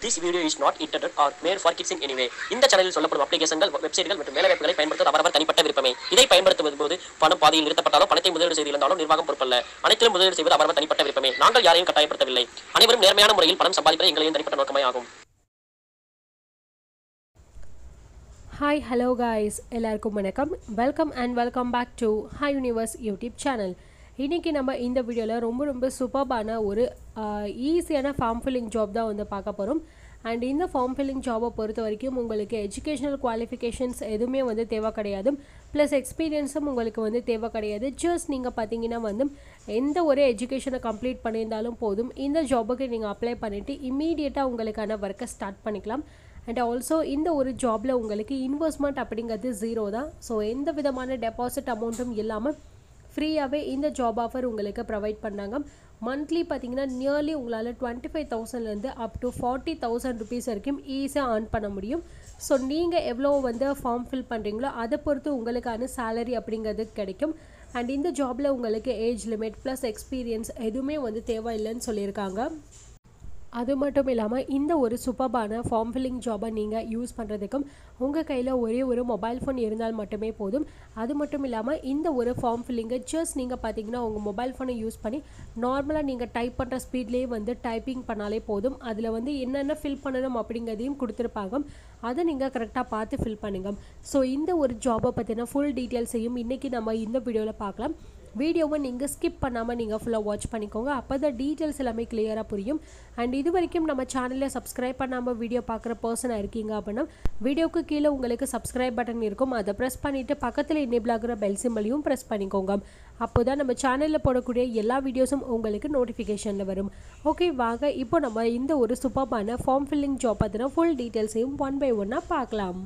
This video is not intended or made for kids in any way. இந்த சேனலில் சொல்லப்படும் அப்ளிகேஷன்கள் வெப்சைட்கள் மற்றும் வேலைவாய்ப்புகளை பயன்படுத்த அவரவர் தனிப்பட்ட விருப்பமே இதை பயன்படுத்துவது போது பணம் பாதையில் நிறுத்தப்பட்டாலோ பணத்தை முதலீடு செய்திருந்தாலும் நிர்வாகம் பொறுப்பல்ல அனைத்திலும் முதலீடு செய்வது அவரவர் தனிப்பட்ட விருப்பமே நாங்கள் யாரையும் கட்டாயப்படுத்தவில்லை அனைவரும் நேர்மையான முறையில் பணம் சம்பாதிப்பது எங்களின் தனிப்பட்ட நோக்கமே ஆகும் ஹாய் ஹலோ காய்ஸ் எல்லாருக்கும் வணக்கம் welcome and welcome back to hi universe YouTube channel இன்றைக்கி நம்ம இந்த வீடியோவில் ரொம்ப ரொம்ப சூப்பர்பான ஒரு ஈஸியான ஃபார்ம் ஃபில்லிங் ஜாப் தான் வந்து பார்க்க போகிறோம் அண்ட் இந்த ஃபார்ம் ஃபில்லிங் ஜாபை பொறுத்த வரைக்கும் உங்களுக்கு எஜுகேஷனல் குவாலிஃபிகேஷன்ஸ் எதுவுமே வந்து தேவை கிடையாது ப்ளஸ் எக்ஸ்பீரியன்ஸும் உங்களுக்கு வந்து தேவை கிடையாது ஜஸ்ட் நீங்கள் பார்த்தீங்கன்னா வந்து எந்த ஒரு எஜுகேஷனை கம்ப்ளீட் பண்ணியிருந்தாலும் போதும் இந்த ஜாபுக்கு நீங்கள் அப்ளை பண்ணிவிட்டு இம்மீடியட்டாக உங்களுக்கான ஒர்க்கை ஸ்டார்ட் பண்ணிக்கலாம் அண்ட் ஆல்சோ இந்த ஒரு ஜாபில் உங்களுக்கு இன்வெஸ்ட்மெண்ட் அப்படிங்கிறது ஜீரோ தான் ஸோ எந்த விதமான டெபாசிட் அமௌண்ட்டும் இல்லாமல் ஃப்ரீயாகவே இந்த ஜாப் ஆஃபர் உங்களுக்கு ப்ரொவைட் பண்ணாங்க மந்த்லி பார்த்தீங்கன்னா நியர்லி உங்களால் டுவெண்ட்டி ஃபைவ் தௌசண்ட்லேருந்து up to forty thousand rupees வரைக்கும் ஈஸியாக earn பண்ண முடியும் ஸோ நீங்கள் எவ்வளோ வந்து ஃபார்ம் ஃபில் பண்ணுறீங்களோ அதை பொறுத்து உங்களுக்கான சேலரி அப்படிங்கிறது கிடைக்கும் அண்ட் இந்த ஜாபில் உங்களுக்கு ஏஜ் லிமிட் ப்ளஸ் எக்ஸ்பீரியன்ஸ் எதுவுமே வந்து தேவையில்லைன்னு சொல்லியிருக்காங்க அது மட்டும் இல்லாமல் இந்த ஒரு சூப்பர்பான ஃபார்ம் ஃபில்லிங் ஜாபை நீங்கள் யூஸ் பண்ணுறதுக்கும் உங்கள் கையில் ஒரே ஒரு மொபைல் ஃபோன் இருந்தால் மட்டுமே போதும் அது மட்டும் இல்லாமல் இந்த ஒரு ஃபார்ம் ஃபில்லிங்கை ஜஸ்ட் நீங்கள் பார்த்தீங்கன்னா உங்கள் மொபைல் ஃபோனை யூஸ் பண்ணி நார்மலாக நீங்கள் டைப் பண்ணுற ஸ்பீட்லேயே வந்து டைப்பிங் பண்ணாலே போதும் அதில் வந்து என்னென்ன ஃபில் பண்ணணும் அப்படிங்கிறதையும் கொடுத்துருப்பாங்க அதை நீங்கள் கரெக்டாக பார்த்து ஃபில் பண்ணுங்க ஸோ இந்த ஒரு ஜாபை பற்றின ஃபுல் டீட்டெயில்ஸையும் இன்றைக்கி நம்ம இந்த வீடியோவில் பார்க்கலாம் வீடியோவை நீங்கள் ஸ்கிப் பண்ணாமல் நீங்கள் ஃபுல்லாக வாட்ச் பண்ணிக்கோங்க அப்போ தான் டீட்டெயில்ஸ் எல்லாமே கிளியராக புரியும் அண்ட் இது வரைக்கும் நம்ம சேனலில் சப்ஸ்கிரைப் பண்ணாமல் வீடியோ பார்க்குற பர்சனாக இருக்கீங்க அப்படின்னா வீடியோக்கு கீழே உங்களுக்கு சப்ஸ்கிரைப் பட்டன் இருக்கும் அதை ப்ரெஸ் பண்ணிவிட்டு பக்கத்தில் எனேபிள் ஆகிற பெல் சிம்பிளையும் ப்ரெஸ் பண்ணிக்கோங்க அப்போ தான் நம்ம சேனலில் போடக்கூடிய எல்லா வீடியோஸும் உங்களுக்கு நோட்டிஃபிகேஷனில் வரும் ஓகே வாங்க இப்போ நம்ம இந்த ஒரு சூப்பர்பான ஃபார்ம் ஃபில்லிங் ஜாப் பற்றின ஃபுல் டீட்டெயில்ஸையும் ஒன் பை ஒன்னாக பார்க்கலாம்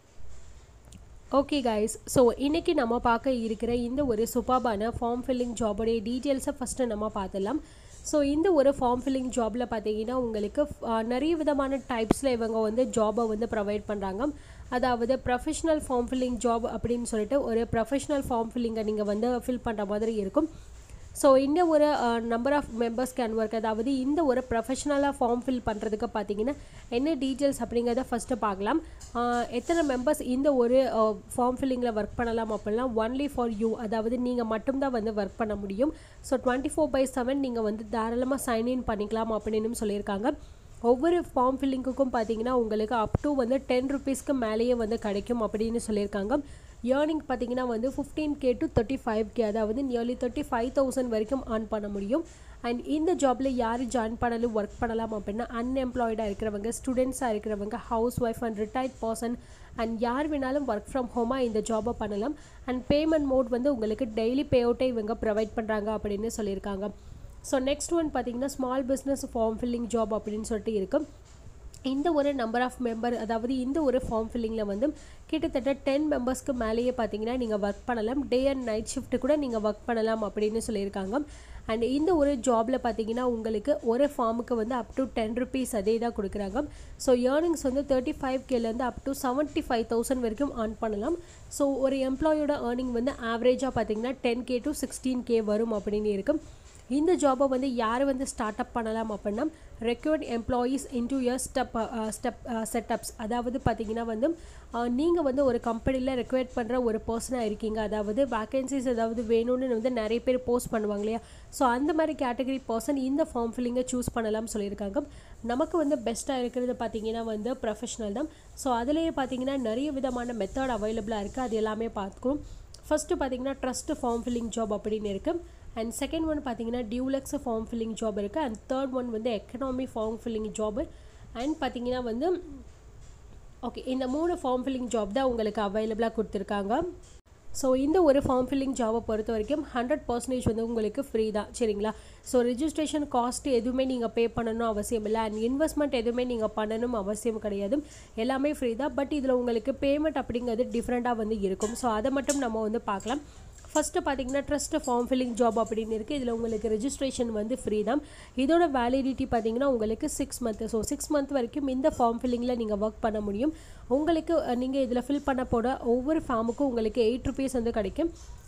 ஓகே கைஸ் ஸோ இன்றைக்கி நம்ம பார்க்க இருக்கிற இந்த ஒரு சூப்பர்பான ஃபார்ம் ஃபில்லிங் ஜாபோடைய டீட்டெயில்ஸை ஃபஸ்ட்டு நம்ம பார்த்துடலாம் ஸோ இந்த ஒரு ஃபார்ம் ஃபில்லிங் ஜாபில் பார்த்தீங்கன்னா உங்களுக்கு அஹ், நிறைய விதமான டைப்ஸில் இவங்க வந்து ஜாபை வந்து ப்ரொவைட் பண்ணுறாங்க அதாவது ப்ரொஃபஷனல் ஃபார்ம் ஃபில்லிங் ஜாப் அப்படின்னு சொல்லிட்டு ஒரு ப்ரொஃபஷனல் ஃபார்ம் ஃபில்லிங்கை நீங்கள் வந்து ஃபில் பண்ணுற மாதிரி இருக்கும் ஸோ இந்த ஒரு number of members can work அதாவது இந்த ஒரு ப்ரொஃபஷனலாக ஃபார்ம் ஃபில் பண்ணுறதுக்கு பார்த்தீங்கன்னா என்ன டீட்டெயில்ஸ் அப்படிங்கிறத ஃபஸ்ட்டு பார்க்கலாம் அஹ், எத்தனை மெம்பர்ஸ் இந்த ஒரு ஃபார்ம் ஃபில்லிங்கில் ஒர்க் பண்ணலாம் அப்படின்னா ஒன்லி ஃபார் யூ அதாவது நீங்கள் மட்டும்தான் வந்து ஒர்க் பண்ண முடியும் so twenty four by seven நீங்கள் வந்து தாராளமாக சைன்இன் பண்ணிக்கலாம் அப்படின்னு சொல்லியிருக்காங்க ஒவ்வொரு ஃபார்ம் ஃபில்லிங்குக்கும் பார்த்தீங்கன்னா உங்களுக்கு அப் டு வந்து டென் ருபீஸ்க்கு மேலேயே வந்து கிடைக்கும் அப்படின்னு சொல்லியிருக்காங்க ஏர்னிங் பார்த்தீங்கன்னா வந்து fifteen K to thirty five K அதாவது நியர்லி தேர்ட்டி ஃபைவ் தௌசண்ட் வரைக்கும் earn பண்ண முடியும் அண்ட் இந்த ஜாபில் யார் ஜாயின் பண்ணாலும் ஒர்க் பண்ணலாம் அப்படின்னா அன்எம்ப்ளாய்டாக இருக்கிறவங்க ஸ்டூடெண்ட்ஸாக இருக்கிறவங்க house wife and retired person and யார் வேணாலும் ஒர்க் ஃப்ரம் ஹோமாக இந்த ஜாபை பண்ணலாம் அண்ட் பேமெண்ட் மோட் வந்து உங்களுக்கு டெய்லி பே அவுட்டை இவங்க ப்ரொவைட் பண்ணுறாங்க அப்படின்னு சொல்லியிருக்காங்க ஸோ நெக்ஸ்ட் ஒன் பார்த்தீங்கன்னா small business form filling job அப்படின்னு சொல்லிட்டு இருக்கும் இந்த ஒரு நம்பர் ஆஃப் மெம்பர் அதாவது இந்த ஒரு ஃபார்ம் ஃபில்லிங்கில் வந்து கிட்டத்தட்ட டென் மெம்பர்ஸ்க்கு மேலேயே பார்த்தீங்கன்னா நீங்கள் ஒர்க் பண்ணலாம் டே அண்ட் நைட் ஷிஃப்ட் கூட நீங்கள் ஒர்க் பண்ணலாம் அப்படின்னு சொல்லியிருக்காங்க அண்ட் இந்த ஒரு ஜாபில் பார்த்தீங்கன்னா உங்களுக்கு ஒரு ஃபார்முக்கு வந்து அப் டு டென் ருபீஸ் அதே தான் கொடுக்குறாங்க ஸோ ஏர்னிங்ஸ் வந்து தேர்ட்டி ஃபைவ் கேலேருந்து up to seventy five thousand வரைக்கும் earn பண்ணலாம் ஸோ ஒரு எம்ப்ளாயோட ஏர்னிங் வந்து ஆவரேஜாக பார்த்தீங்கன்னா ten K to sixteen K வரும் அப்படின்னு இருக்கும் இந்த ஜாபை வந்து யார் வந்து ஸ்டார்ட் அப் பண்ணலாம் அப்படின்னா required employees into year step step setups அதாவது பார்த்தீங்கன்னா வந்து நீங்கள் வந்து ஒரு கம்பெனியில் ரெக்வயர்ட் பண்ணுற ஒரு பர்சனாக இருக்கீங்க அதாவது வேகன்சிஸ் ஏதாவது வேணும்னு வந்து நிறைய பேர் போஸ்ட் பண்ணுவாங்க இல்லையா ஸோ அந்த மாதிரி கேட்டகரி பர்சன் இந்த ஃபார்ம் ஃபில்லிங்கை சூஸ் பண்ணலாம்னு சொல்லியிருக்காங்க நமக்கு வந்து பெஸ்ட்டாக இருக்கிறது பார்த்தீங்கன்னா வந்து ப்ரொஃபஷனல் தான் ஸோ அதுலேயே பார்த்தீங்கன்னா நிறைய விதமான மெத்தட் அவைலபிளாக இருக்குது அது எல்லாமே பார்த்துக்கணும் ஃபஸ்ட்டு பார்த்தீங்கன்னா ட்ரஸ்ட் ஃபார்ம் ஃபில்லிங் ஜாப் அப்படின்னு இருக்குது அண்ட் செகண்ட் ஒன் பார்த்தீங்கன்னா டியூலக்ஸ் ஃபார்ம் ஃபில்லிங் ஜாப் இருக்குது அண்ட் தேர்ட் ஒன் வந்து economy form filling job and பார்த்தீங்கன்னா வந்து ஓகே இந்த மூணு ஃபார்ம் ஃபில்லிங் ஜாப் தான் உங்களுக்கு அவைலபிளாக கொடுத்துருக்காங்க ஸோ இந்த ஒரு ஃபார்ம் ஃபில்லிங் ஜாபை பொறுத்த வரைக்கும் ஹண்ட்ரட் பர்சன்டேஜ் வந்து உங்களுக்கு ஃப்ரீ தான் சரிங்களா ஸோ ரிஜிஸ்ட்ரேஷன் காஸ்ட் எதுவுமே நீங்கள் பே பண்ணணும் அவசியம் இல்லை அண்ட் இன்வெஸ்ட்மெண்ட் எதுவுமே நீங்கள் பண்ணணும் அவசியம் கிடையாது எல்லாமே ஃப்ரீ தான் பட் இதில் உங்களுக்கு பேமெண்ட் அப்படிங்கிறது டிஃப்ரெண்ட்டாக வந்து இருக்கும் ஸோ அதை மட்டும் நம்ம வந்து பார்க்கலாம் ஃபஸ்ட்டு பார்த்தீங்கன்னா ட்ரஸ்ட் ஃபார்ம் ஃபில்லிங் ஜாப் அப்படின்னு இருக்குது இதில் உங்களுக்கு ரெஜிஸ்ட்ரேஷன் வந்து ஃப்ரீ தான் இதோட வேலிடிட்டி பார்த்தீங்கன்னா உங்களுக்கு six month so six month வரைக்கும் இந்த ஃபார்ம் ஃபில்லிங்கில் நீங்கள் ஒர்க் பண்ண முடியும் உங்களுக்கு நீங்கள் இதில் ஃபில் பண்ண போட ஒவ்வொரு ஃபார்முக்கும் உங்களுக்கு எயிட் ருபீஸ் வந்து கிடைக்கும்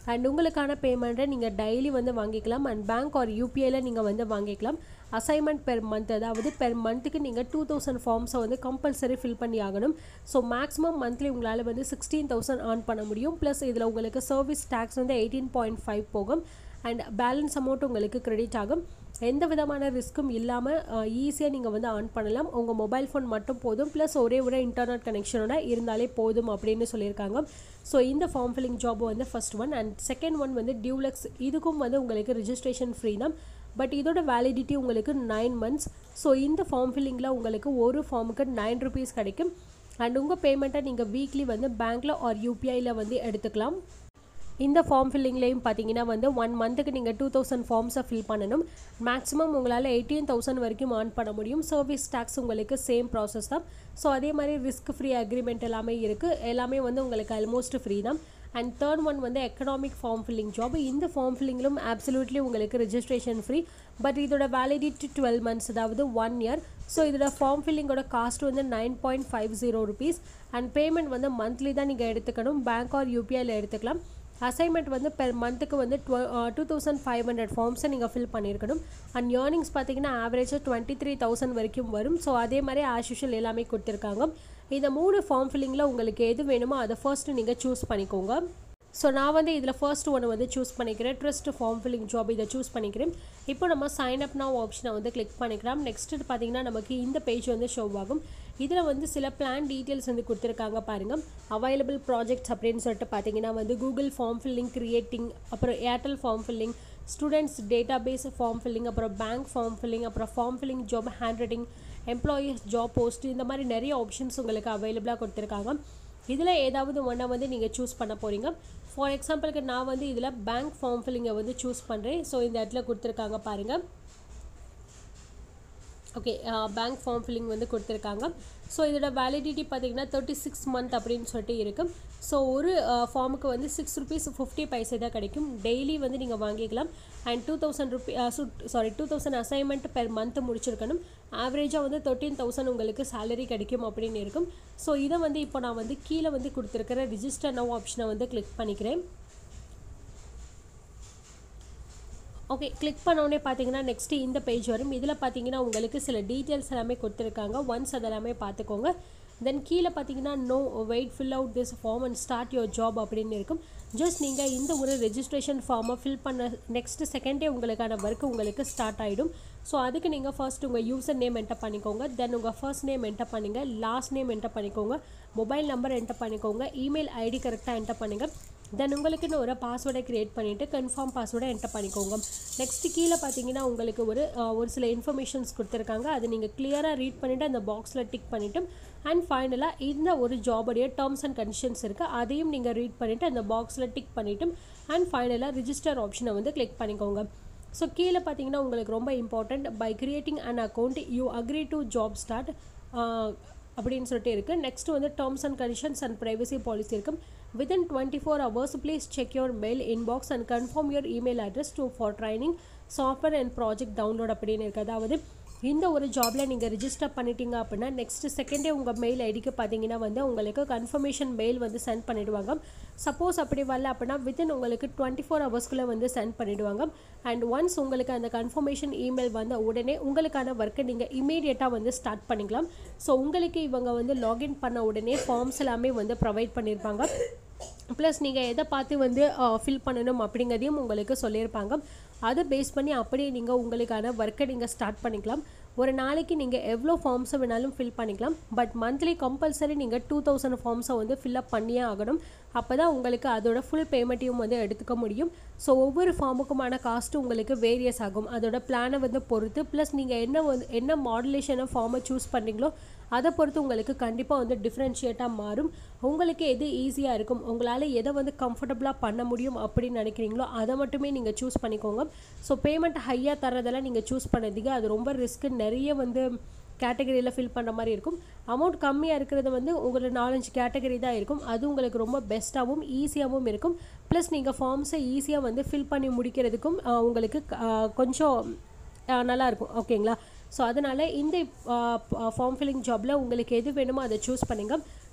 அண்ட் உங்களுக்கான பேமெண்ட்டை நீங்கள் டெய்லி வந்து வாங்கிக்கலாம் அண்ட் பேங்க் ஆர் யூபிஐல நீங்கள் வந்து வாங்கிக்கலாம் அசைன்மெண்ட் பெர் மந்த் அதாவது பெர் மந்த்துக்கு நீங்கள் டூ தௌசண்ட் ஃபார்ம்ஸை வந்து கம்பல்சரி ஃபில் பண்ணி ஆகணும் ஸோ மேக்ஸிமம் மந்த்லி உங்களால் வந்து சிக்ஸ்டீன் தௌசண்ட் earn பண்ண முடியும் ப்ளஸ் இதில் உங்களுக்கு சர்வீஸ் டேக்ஸ் வந்து எயிட்டீன் பாயிண்ட் ஃபைவ் போகும் அண்ட் பேலன்ஸ் அமௌண்ட் உங்களுக்கு கிரெடிட் ஆகும் எந்த விதமான ரிஸ்க்கும் இல்லாமல் ஈஸியாக நீங்கள் வந்து ஆன் பண்ணலாம் உங்கள் மொபைல் ஃபோன் மட்டும் போதும் ப்ளஸ் ஒரே ஒரு இன்டர்நெட் கனெக்ஷனோட இருந்தாலே போதும் அப்படின்னு சொல்லியிருக்காங்க ஸோ இந்த ஃபார்ம் ஃபில்லிங் ஜாப் வந்து first one and second one வந்து டியூலக்ஸ் இதுக்கும் வந்து உங்களுக்கு ரிஜிஸ்ட்ரேஷன் ஃப்ரீ தான் பட் இதோட வேலிடிட்டி உங்களுக்கு நைன் மந்த்ஸ் ஸோ இந்த ஃபார்ம் ஃபில்லிங்கில் உங்களுக்கு ஒரு ஃபார்முக்கு நைன் ருபீஸ் கிடைக்கும் அண்ட் உங்கள் பேமெண்ட்டை நீங்கள் வீக்லி வந்து பேங்க்கில் ஆர் யூபிஐயில் வந்து எடுத்துக்கலாம் இந்த ஃபார்ம் ஃபில்லிங்லேயும் பார்த்தீங்கன்னா வந்து ஒன் மந்த்துக்கு நீங்கள் டூ தௌசண்ட் ஃபார்ம்ஸை ஃபில் பண்ணணும் மேக்ஸிமம் உங்களால் எயிட்டீன் தௌசண்ட் வரைக்கும் earn பண்ண முடியும் சர்வீஸ் டேக்ஸ் உங்களுக்கு சேம் ப்ராசஸ் தான் ஸோ அதே மாதிரி ரிஸ்க் ஃப்ரீ அக்ரிமெண்ட் எல்லாமே இருக்குது எல்லாமே வந்து உங்களுக்கு ஆல்மோஸ்ட் ஃப்ரீ தான் அண்ட் தேர்ட் ஒன் வந்து எக்கனாமிக் ஃபார்ம் ஃபில்லிங் ஜாப் இந்த ஃபார்ம் ஃபில்லிங்கிலும் absolutely உங்களுக்கு ரெஜிஸ்ட்ரேஷன் ஃப்ரீ பட் இதோட வேலிடிட்டி டுவெல் மந்த்ஸ் அதாவது ஒன் இயர் ஸோ இதோட ஃபார்ம் ஃபில்லிங்கோட காஸ்ட் வந்து nine point five zero rupees and payment வந்து மந்த்லி தான் நீங்கள் எடுத்துக்கணும் பேங்க் ஆர் யூபிஐயில் எடுத்துக்கலாம் அசைன்மெண்ட் வந்து பெர் மந்த்துக்கு வந்து twelve two thousand five hundred ஃபார்ம்ஸை நீங்கள் ஃபில் பண்ணியிருக்கணும் அண்ட் ஏர்னிங்ஸ் பார்த்தீங்கன்னா ஆவரேஜாக டுவெண்ட்டி த்ரீ தௌசண்ட் வரைக்கும் வரும் ஸோ அதே மாதிரி ஆஸ் யூஷுவல் எல்லாமே கொடுத்துருக்காங்க இந்த மூணு ஃபார்ம் ஃபில்லிங்கில் உங்களுக்கு எது வேணுமோ அதை ஃபர்ஸ்ட்டு நீங்கள் சூஸ் பண்ணிக்கோங்க ஸோ நான் வந்து இதில் ஃபர்ஸ்ட் ஒன்று வந்து சூஸ் பண்ணிக்கிறேன் ட்ரஸ்ட் ஃபார்ம் ஃபில்லிங் ஜாப் இதை சூஸ் பண்ணிக்கிறேன் இப்போ நம்ம சைன் அப் now ஆப்ஷனை வந்து கிளிக் பண்ணிக்கலாம் நெக்ஸ்ட்டு பார்த்தீங்கன்னா நமக்கு இந்த பேஜ் வந்து ஷோ ஆகும் இதில் வந்து சில பிளான் டீட்டெயில்ஸ் வந்து கொடுத்துருக்காங்க பாருங்கள் அவைலபிள் ப்ராஜெக்ட்ஸ் அப்படின்னு சொல்லிட்டு பார்த்தீங்கன்னா வந்து கூகுள் ஃபார்ம் ஃபில்லிங் கிரியேட்டிங் அப்புறம் Airtel form filling students database form filling அப்புறம் பேங்க் ஃபார்ம் ஃபில்லிங் அப்புறம் form filling job hand writing employees job post இந்த மாதிரி நிறைய ஆப்ஷன்ஸ் உங்களுக்கு அவைலபிளாக கொடுத்துருக்காங்க இதில் ஏதாவது ஒன்றை வந்து நீங்கள் சூஸ் பண்ண போகிறீங்க ஃபார் எக்ஸாம்பிளுக்கு நான் வந்து இதில் பேங்க் ஃபார்ம் ஃபில்லிங்கை வந்து சூஸ் பண்ணுறேன் ஸோ இந்த இடத்துல கொடுத்துருக்காங்க பாருங்கள் ஓகே பேங்க் ஃபார்ம் ஃபில்லிங் வந்து கொடுத்துருக்காங்க ஸோ இதோட வேலிடிட்டி பார்த்தீங்கன்னா தேர்ட்டி சிக்ஸ் மந்த் அப்படின்னு சொல்லிட்டு இருக்கும் ஸோ ஒரு ஃபார்முக்கு வந்து சிக்ஸ் ருபீஸ் ஃபிஃப்டி பைசே தான் கிடைக்கும் டெய்லி வந்து நீங்கள் வாங்கிக்கலாம் and two thousand rupee sorry two thousand assignment per month முடிச்சிருக்கணும் ஆவரேஜாக வந்து தேர்ட்டீன் தௌசண்ட் உங்களுக்கு சேலரி கிடைக்கும் அப்படின்னு இருக்கும் ஸோ இதை வந்து இப்போ நான் வந்து கீழே வந்து கொடுத்துருக்கிற ரிஜிஸ்டர் நவ் ஆப்ஷனை வந்து கிளிக் பண்ணிக்கிறேன் ஓகே கிளிக் பண்ணோடனே பார்த்தீங்கன்னா நெக்ஸ்ட்டு இந்த பேஜ் வரும் இதில் பார்த்தீங்கன்னா உங்களுக்கு சில டீட்டெயில்ஸ் எல்லாமே கொடுத்துருக்காங்க ஒன்ஸ் அதெல்லாமே பார்த்துக்கோங்க தென் கீழே பார்த்தீங்கன்னா no wait fill out this form and start your job அப்படின்னு இருக்கும் ஜஸ்ட் நீங்கள் இந்த ஒரு ரெஜிஸ்ட்ரேஷன் ஃபார்மை ஃபில் பண்ண நெக்ஸ்ட் செகண்டே உங்களுக்கான ஒர்க் உங்களுக்கு ஸ்டார்ட் ஆகிடும் ஸோ அதுக்கு நீங்கள் ஃபர்ஸ்ட் உங்கள் யூசர் நேம் என்டர் பண்ணிக்கோங்க தென் உங்கள் ஃபர்ஸ்ட் நேம் என்டர் பண்ணுங்க லாஸ்ட் நேம் என்டர் பண்ணிக்கோங்க மொபைல் நம்பர் என்டர் பண்ணிக்கோங்க இமெயில் ஐடி கரெக்டாக என்டர் பண்ணுங்கள் தென் உங்களுக்குன்னு ஒரு பாஸ்வேர்டை க்ரியேட் பண்ணிவிட்டு கன்ஃபார்ம் பாஸ்வேர்டை என்டர் பண்ணிக்கோங்க நெக்ஸ்ட் கீழே பார்த்தீங்கன்னா உங்களுக்கு ஒரு அஹ், ஒரு சில இன்ஃபர்மேஷன்ஸ் கொடுத்துருக்காங்க அது நீங்கள் கிளியராக ரீட் பண்ணிவிட்டு அந்த பாக்ஸில் டிக் பண்ணிவிட்டு அண்ட் ஃபைனலாக இந்த ஒரு ஜாபுடைய டேர்ம்ஸ் அண்ட் கண்டிஷன்ஸ் இருக்குது அதையும் நீங்கள் ரீட் பண்ணிவிட்டு அந்த பாக்ஸில் டிக் பண்ணிவிட்டு அண்ட் ஃபைனலாக ரிஜிஸ்டர் ஆப்ஷனை வந்து கிளிக் பண்ணிக்கோங்க ஸோ கீழே பார்த்தீங்கன்னா உங்களுக்கு ரொம்ப important by creating an account you agree to job start அப்படின்னு சொல்லிட்டு இருக்குது நெக்ஸ்ட் வந்து terms and conditions and privacy policy இருக்கும் within twenty four hours please check your mail inbox and confirm your email address to for training software and project download அப்படின்னு இருக்குது அதாவது இந்த ஒரு ஜாபில் நீங்கள் ரிஜிஸ்டர் பண்ணிட்டீங்க அப்படின்னா நெக்ஸ்ட் செகண்டே உங்கள் மெயில் ஐடிக்கு பார்த்தீங்கன்னா வந்து உங்களுக்கு கன்ஃபர்மேஷன் மெயில் வந்து சென்ட் பண்ணிடுவாங்க சப்போஸ் அப்படி வரல அப்படின்னா வித்தின் உங்களுக்கு டுவெண்ட்டி ஃபோர் ஹவர்ஸ்க்குள்ளே வந்து சென்ட் பண்ணிடுவாங்க அண்ட் ஒன்ஸ் உங்களுக்கு அந்த கன்ஃபர்மேஷன் இமெயில் வந்த உடனே உங்களுக்கான ஒர்க்கை நீங்கள் இமீடியட்டாக வந்து ஸ்டார்ட் பண்ணிக்கலாம் ஸோ உங்களுக்கு இவங்க வந்து லாகின் பண்ண உடனே ஃபார்ம்ஸ் எல்லாமே வந்து ப்ரொவைட் பண்ணியிருப்பாங்க ப்ளஸ் நீங்கள் எதை பார்த்து வந்து ஃபில் பண்ணணும் அப்படிங்கிறதையும் உங்களுக்கு சொல்லியிருப்பாங்க அதை பேஸ் பண்ணி அப்படியே நீங்கள் உங்களுக்கான ஒர்க்கை நீங்கள் ஸ்டார்ட் பண்ணிக்கலாம் ஒரு நாளைக்கு நீங்கள் எவ்வளோ ஃபார்ம்ஸை வேணாலும் ஃபில் பண்ணிக்கலாம் பட் மந்த்லி கம்பல்சரி நீங்கள் டூ தௌசண்ட் ஃபார்ம்ஸை வந்து ஃபில்அப் பண்ணியே ஆகணும் அப்போ தான் உங்களுக்கு அதோட ஃபுல் பேமெண்ட்டையும் வந்து எடுத்துக்க முடியும் ஸோ ஒவ்வொரு ஃபார்முக்குமான காஸ்ட்டு உங்களுக்கு வேரியஸ் ஆகும் அதோட பிளானை வந்து பொறுத்து ப்ளஸ் நீங்கள் என்ன வந்து என்ன மாடுலேஷனை ஃபார்மை சூஸ் பண்ணுறீங்களோ அதை பொறுத்து உங்களுக்கு கண்டிப்பாக வந்து டிஃப்ரென்ஷியேட்டாக மாறும் உங்களுக்கு எது ஈஸியாக இருக்கும் உங்களால் எதை வந்து கம்ஃபர்டபுளாக பண்ண முடியும் அப்படின்னு நினைக்கிறீங்களோ அதை மட்டுமே நீங்கள் சூஸ் பண்ணிக்கோங்க ஸோ பேமெண்ட் ஹையாக தரதெல்லாம் நீங்கள் சூஸ் பண்ணதுக்கு அது ரொம்ப ரிஸ்க்கு நிறைய வந்து கேட்டகரியில் ஃபில் பண்ணுற மாதிரி இருக்கும் அமௌண்ட் கம்மியாக இருக்கிறது வந்து உங்களுக்கு நாலஞ்சு கேட்டகரி தான் இருக்கும் அது உங்களுக்கு ரொம்ப பெஸ்ட்டாகவும் ஈஸியாகவும் இருக்கும் ப்ளஸ் நீங்கள் ஃபார்ம்ஸை ஈஸியாக வந்து ஃபில் பண்ணி முடிக்கிறதுக்கும் ஆஹ், உங்களுக்கு ஆஹ், கொஞ்சம் ஆஹ், நல்லா இருக்கும் ஓகேங்களா ஸோ அதனால் இந்த ஃபார்ம் ஃபில்லிங் ஜாபில் உங்களுக்கு எது வேணுமோ அதை சூஸ் பண்ணுங்க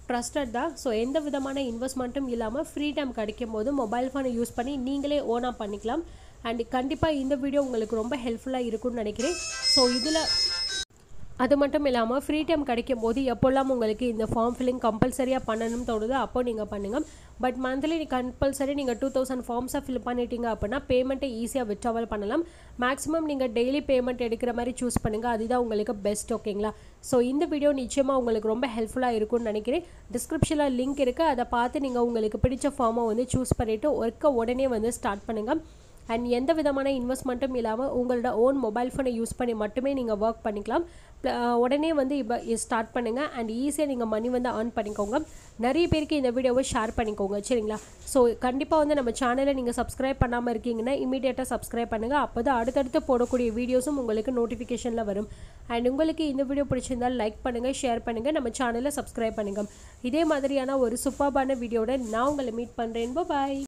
ட்ரஸ்டட் தான் ஸோ எந்த விதமான இன்வெஸ்ட்மெண்ட்டும் இல்லாமல் ஃப்ரீ டைம் கிடைக்கும் போது மொபைல் ஃபோனை யூஸ் பண்ணி நீங்களே ஓனாக பண்ணிக்கலாம் அண்ட் கண்டிப்பாக இந்த வீடியோ உங்களுக்கு ரொம்ப ஹெல்ப்ஃபுல்லாக இருக்கும்னு நினைக்கிறேன் ஸோ இதில் அது மட்டும் இல்லாமல் ஃப்ரீ டைம் கிடைக்கும் போது எப்போல்லாம் உங்களுக்கு இந்த ஃபார்ம் ஃபில்லிங் கம்பல்சரியாக பண்ணணும்னு தோணுதோ அப்போ நீங்கள் பண்ணுங்கள் பட் மந்த்லி கம்பல்சரி நீங்கள் டூ தௌசண்ட் ஃபார்ம்ஸாக ஃபில் பண்ணிட்டீங்க அப்படின்னா பேமெண்ட்டை ஈஸியாக விட்ராவல் பண்ணலாம் மேக்ஸிமம் நீங்கள் டெய்லி பேமெண்ட் எடுக்கிற மாதிரி சூஸ் பண்ணுங்கள் அதுதான் உங்களுக்கு பெஸ்ட் ஓகேங்களா ஸோ இந்த வீடியோ நிச்சயமாக உங்களுக்கு ரொம்ப ஹெல்ப்ஃபுல்லாக இருக்கும்னு நினைக்கிறேன் டிஸ்கிரிப்ஷனில் லிங்க் இருக்குது அதை பார்த்து நீங்கள் உங்களுக்கு பிடிச்ச ஃபார்மை வந்து சூஸ் பண்ணிவிட்டு ஒர்க்கை உடனே வந்து ஸ்டார்ட் பண்ணுங்கள் அண்ட் எந்த விதமான இன்வெஸ்ட்மெண்ட்டும் இல்லாமல் உங்களோட ஓன் மொபைல் ஃபோனை யூஸ் பண்ணி மட்டுமே நீங்கள் ஒர்க் பண்ணிக்கலாம் Pl- அஹ் உடனே வந்து இப்போ ஸ்டார்ட் பண்ணுங்கள் அண்ட் ஈஸியாக நீங்கள் மணி வந்து earn பண்ணிக்கோங்க நிறைய பேருக்கு இந்த வீடியோவை ஷேர் பண்ணிக்கோங்க சரிங்களா ஸோ கண்டிப்பாக வந்து நம்ம சேனலை நீங்கள் சப்ஸ்கிரைப் பண்ணாமல் இருக்கீங்கன்னா இமீடியட்டாக சப்ஸ்கிரைப் பண்ணுங்கள் அப்போ தான் அடுத்தடுத்து போடக்கூடிய வீடியோஸும் உங்களுக்கு நோட்டிஃபிகேஷனில் வரும் அண்ட் உங்களுக்கு இந்த வீடியோ பிடிச்சிருந்தால் லைக் பண்ணுங்கள் ஷேர் பண்ணுங்கள் நம்ம சேனலை சப்ஸ்கிரைப் பண்ணுங்கள் இதே மாதிரியான ஒரு சூப்பர்பான வீடியோட நான் உங்களை மீட் பண்ணுறேன் பாய்